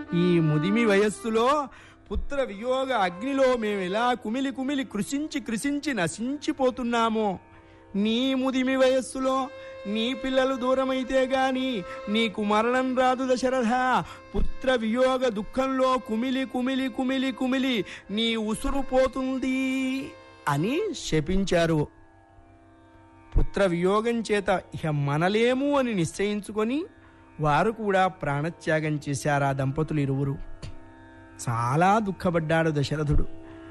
ఈ ముదిమి వయస్సులో పుత్ర వియోగ అగ్నిలో మేము ఎలా కుమిలి కుమిలి కృషించి కృషించి నశించిపోతున్నామో నీ ముదిమి వయస్సులో నీ పిల్లలు దూరమైతే గాని నీకు మరణం రాదు దశరథ పుత్ర వియోగ దుఃఖంలో కుమిలి కుమిలి కుమిలి కుమిలి నీ ఉసురు పోతుంది అని శపించారు పుత్ర వియోగం చేత ఇహ మనలేము అని నిశ్చయించుకొని వారు కూడా ప్రాణత్యాగం చేశారు ఆ దంపతులు ఇరువురు చాలా దుఃఖపడ్డాడు దశరథుడు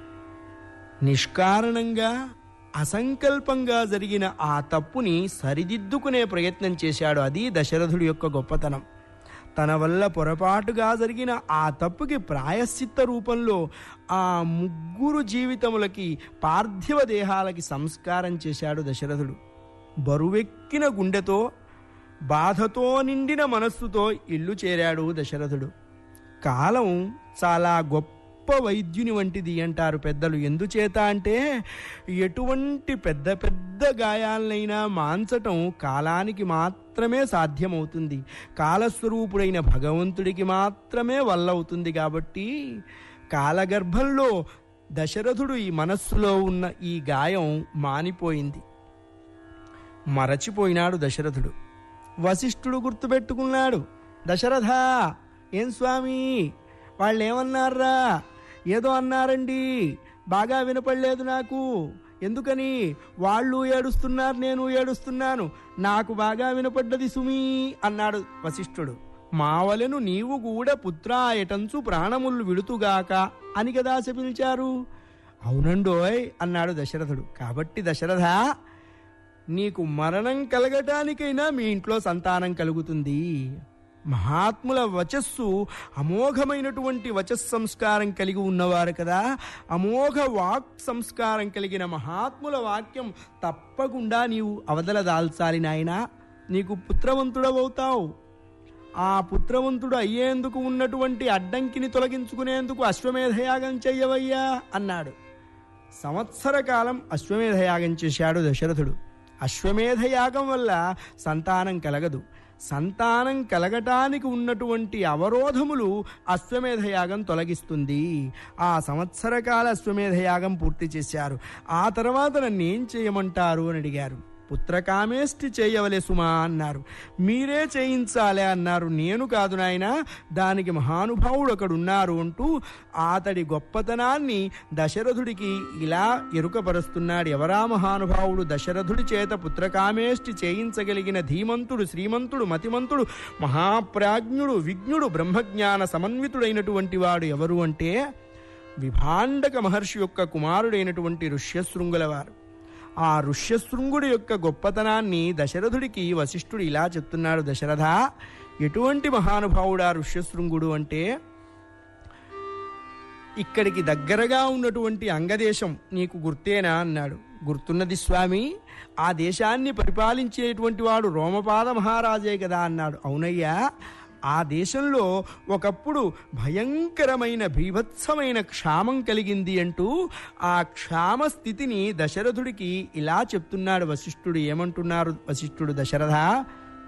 నిష్కారణంగా అసంకల్పంగా జరిగిన ఆ తప్పుని సరిదిద్దుకునే ప్రయత్నం చేశాడు అది దశరథుడి యొక్క గొప్పతనం తన వల్ల పొరపాటుగా జరిగిన ఆ తప్పుకి ప్రాయశ్చిత్త రూపంలో ఆ ముగ్గురు జీవితములకి పార్థివ దేహాలకి సంస్కారం చేశాడు దశరథుడు బరువెక్కిన గుండెతో బాధతో నిండిన మనస్సుతో ఇల్లు చేరాడు దశరథుడు కాలం చాలా గొప్ప వైద్యుని వంటిది అంటారు పెద్దలు ఎందుచేత అంటే ఎటువంటి పెద్ద పెద్ద గాయాలనైనా మాంచటం కాలానికి మాత్రమే సాధ్యమవుతుంది కాలస్వరూపుడైన భగవంతుడికి మాత్రమే వల్లవుతుంది కాబట్టి కాలగర్భంలో దశరథుడు ఈ మనస్సులో ఉన్న ఈ గాయం మానిపోయింది మరచిపోయినాడు దశరథుడు వశిష్ఠుడు గుర్తుపెట్టుకున్నాడు దశరథ ఏం స్వామి వాళ్ళు ఏమన్నారా ఏదో అన్నారండి బాగా వినపడలేదు నాకు ఎందుకని వాళ్ళు ఏడుస్తున్నారు నేను ఏడుస్తున్నాను నాకు బాగా వినపడ్డది సుమీ అన్నాడు వశిష్ఠుడు మావలెను నీవు కూడా పుత్రాయటంచు ప్రాణములు విడుతుగాక అని కదా పిలిచారు అవునండోయ్ అన్నాడు దశరథుడు కాబట్టి దశరథ నీకు మరణం కలగటానికైనా మీ ఇంట్లో సంతానం కలుగుతుంది మహాత్ముల వచస్సు అమోఘమైనటువంటి వచస్ సంస్కారం కలిగి ఉన్నవారు కదా అమోఘ వాక్ సంస్కారం కలిగిన మహాత్ముల వాక్యం తప్పకుండా నీవు అవదల దాల్చాలి నాయనా నీకు పుత్రవంతుడవవుతావు ఆ పుత్రవంతుడు అయ్యేందుకు ఉన్నటువంటి అడ్డంకిని తొలగించుకునేందుకు అశ్వమేధయాగం చెయ్యవయ్యా అన్నాడు సంవత్సర కాలం అశ్వమేధయాగం చేశాడు దశరథుడు అశ్వమేధయాగం వల్ల సంతానం కలగదు సంతానం కలగటానికి ఉన్నటువంటి అవరోధములు అశ్వమేధయాగం తొలగిస్తుంది ఆ సంవత్సరకాల అశ్వమేధయాగం పూర్తి చేశారు ఆ తర్వాత నన్ను ఏం చేయమంటారు అని అడిగారు పుత్రకామేష్టి చేయవలే సుమా అన్నారు మీరే చేయించాలే అన్నారు నేను కాదు నాయన దానికి మహానుభావుడు ఒకడున్నారు అంటూ అతడి గొప్పతనాన్ని దశరథుడికి ఇలా ఎరుకపరుస్తున్నాడు ఎవరా మహానుభావుడు దశరథుడి చేత పుత్రకామేష్టి చేయించగలిగిన ధీమంతుడు శ్రీమంతుడు మతిమంతుడు మహాప్రాజ్ఞుడు విజ్ఞుడు బ్రహ్మజ్ఞాన సమన్వితుడైనటువంటి వాడు ఎవరు అంటే విభాండక మహర్షి యొక్క కుమారుడైనటువంటి ఋష్యశృంగుల వారు ఆ ఋష్యశృంగుడి యొక్క గొప్పతనాన్ని దశరథుడికి వశిష్ఠుడు ఇలా చెప్తున్నాడు దశరథ ఎటువంటి మహానుభావుడా ఋష్యశృంగుడు అంటే ఇక్కడికి దగ్గరగా ఉన్నటువంటి అంగదేశం నీకు గుర్తేనా అన్నాడు గుర్తున్నది స్వామి ఆ దేశాన్ని పరిపాలించేటువంటి వాడు రోమపాద మహారాజే కదా అన్నాడు అవునయ్యా ఆ దేశంలో ఒకప్పుడు భయంకరమైన భీభత్సమైన క్షామం కలిగింది అంటూ ఆ క్షామ స్థితిని దశరథుడికి ఇలా చెప్తున్నాడు వశిష్ఠుడు ఏమంటున్నారు వశిష్ఠుడు దశరథ